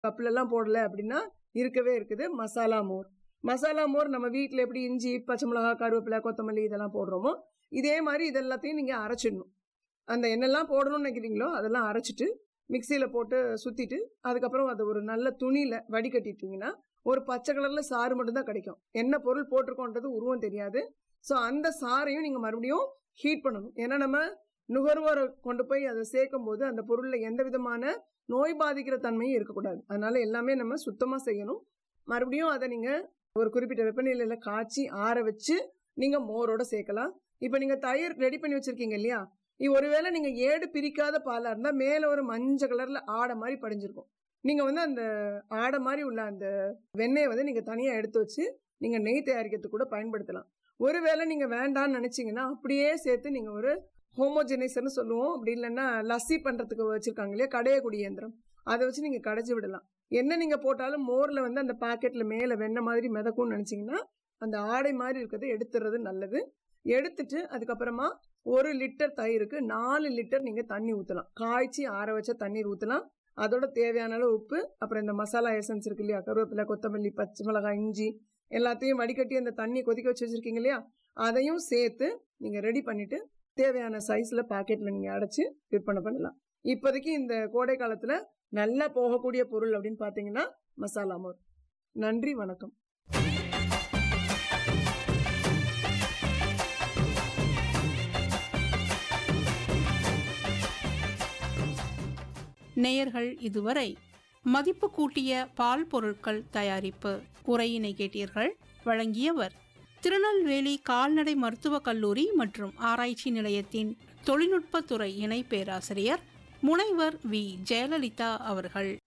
கப்ல எல்லாம் போடல அப்படின்னா இருக்கவே இருக்குது மசாலா மோர் மசாலா மோர் நம்ம வீட்டில் எப்படி இஞ்சி பச்சை மிளகா கருவேப்பிலை கொத்தமல்லி இதெல்லாம் போடுறோமோ இதே மாதிரி இதெல்லாத்தையும் நீங்கள் அரைச்சிடணும் அந்த என்னெல்லாம் போடணும்னு நினைக்கிறீங்களோ அதெல்லாம் அரைச்சிட்டு மிக்சியில் போட்டு சுற்றிட்டு அதுக்கப்புறம் அதை ஒரு நல்ல துணியில் வடிகட்டிட்டீங்கன்னா ஒரு பச்சை கலரில் சாறு மட்டும்தான் கிடைக்கும் என்ன பொருள் போட்டிருக்கோன்றது உருவம் தெரியாது ஸோ அந்த சாறையும் நீங்கள் மறுபடியும் ஹீட் பண்ணணும் ஏன்னா நம்ம நுகர்வோரை கொண்டு போய் அதை சேர்க்கும் போது அந்த பொருளில் எந்த விதமான நோய் பாதிக்கிற தன்மையும் இருக்கக்கூடாது அதனால எல்லாமே நம்ம சுத்தமாக செய்யணும் மறுபடியும் அதை நீங்கள் ஒரு குறிப்பிட்ட வெப்பநிலையில் காய்ச்சி ஆற வச்சு நீங்கள் மோரோட சேர்க்கலாம் இப்போ நீங்கள் தயிர் ரெடி பண்ணி வச்சுருக்கீங்க இல்லையா இது ஒருவேளை நீங்கள் ஏடு பிரிக்காத பாலாக இருந்தால் மேலே ஒரு மஞ்சள் கலரில் ஆடை மாதிரி படிஞ்சிருக்கும் நீங்கள் வந்து அந்த ஆடை மாதிரி உள்ள அந்த வெண்ணெயை வந்து நீங்கள் தனியாக எடுத்து வச்சு நீங்கள் நெய் தயாரிக்கிறதுக்கு கூட பயன்படுத்தலாம் ஒருவேளை நீங்கள் வேண்டாம்னு நினச்சிங்கன்னா அப்படியே சேர்த்து நீங்கள் ஒரு ஹோமோஜெனைசர்னு சொல்லுவோம் அப்படி இல்லைன்னா லஸ்ஸி பண்ணுறதுக்கு வச்சுருக்காங்க இல்லையா கடையக்கூடிய இயந்திரம் அதை வச்சு நீங்கள் கடைச்சி விடலாம் என்ன நீங்கள் போட்டாலும் மோரில் வந்து அந்த பாக்கெட்டில் மேலே வெண்ணெய் மாதிரி மிதக்கும்னு நினச்சிங்கன்னா அந்த ஆடை மாதிரி இருக்கிறத எடுத்துறது நல்லது எடுத்துட்டு அதுக்கப்புறமா ஒரு லிட்டர் தயிருக்கு நாலு லிட்டர் நீங்கள் தண்ணி ஊற்றலாம் காய்ச்சி ஆற வச்ச தண்ணீர் ஊற்றலாம் அதோட தேவையான அளவு உப்பு அப்புறம் இந்த மசாலா எசன்ஸ் இருக்கு இல்லையா கருவேப்பிலை கொத்தமல்லி பச்சை மிளகாய் இஞ்சி எல்லாத்தையும் வடிகட்டி அந்த தண்ணி கொதிக்க வச்சு வச்சுருக்கீங்க இல்லையா அதையும் சேர்த்து நீங்கள் ரெடி பண்ணிவிட்டு தேவையான சைஸில் பாக்கெட்டில் நீங்கள் அடைச்சி விற்பனை பண்ணலாம் இப்போதைக்கு இந்த கோடை காலத்தில் நல்லா போகக்கூடிய பொருள் அப்படின்னு பார்த்தீங்கன்னா மசாலா மோர் நன்றி வணக்கம் நேயர்கள் இதுவரை மதிப்பு கூட்டிய பால் பொருட்கள் தயாரிப்பு உரையினை கேட்டீர்கள் வழங்கியவர் திருநெல்வேலி கால்நடை மருத்துவக் கல்லூரி மற்றும் ஆராய்ச்சி நிலையத்தின் தொழில்நுட்பத்துறை இணை பேராசிரியர் முனைவர் வி ஜெயலலிதா அவர்கள்